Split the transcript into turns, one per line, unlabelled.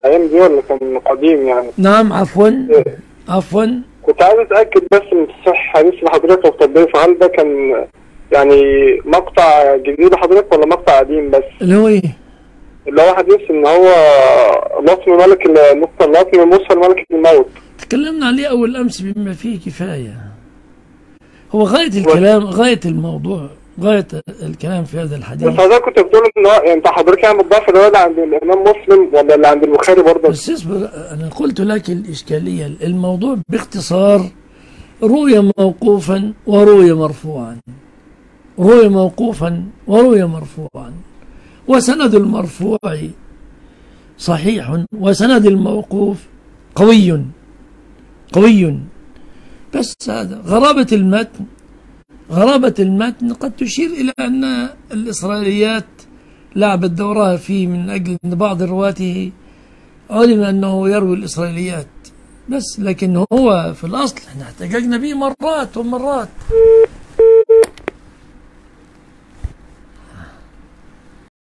الايام دي ولا كان قديم يعني
نعم عفوا عفوا
كنت عايز اتاكد بس من صح حديث لحضرتك وتطبيق فهل ده كان يعني مقطع جديد لحضرتك ولا مقطع قديم بس
اللي هو ايه
اللي هو حديث ان هو لطم ملك ال- نقطة لطم موسى ملك الموت
تكلمنا عليه أول أمس بما فيه كفاية هو غاية الكلام غاية الموضوع غاية الكلام في هذا
بس
الحديث
حضرتك كنت بتقول ان هو يعني انت حضرتك يعني بتضاف الرواية اللي عند الامام مسلم ولا اللي عند البخاري برضه
بس اصبر أنا قلت لك الإشكالية الموضوع باختصار روي موقوفا وروي مرفوعا روي موقوفا وروي مرفوعا وسند المرفوع صحيح وسند الموقوف قوي قوي بس هذا غرابة المتن غرابة المتن قد تشير إلى أن الإسرائيليات لعبت دورها فيه من أجل أن بعض رواته علم أنه يروي الإسرائيليات بس لكن هو في الأصل احنا احتججنا به مرات ومرات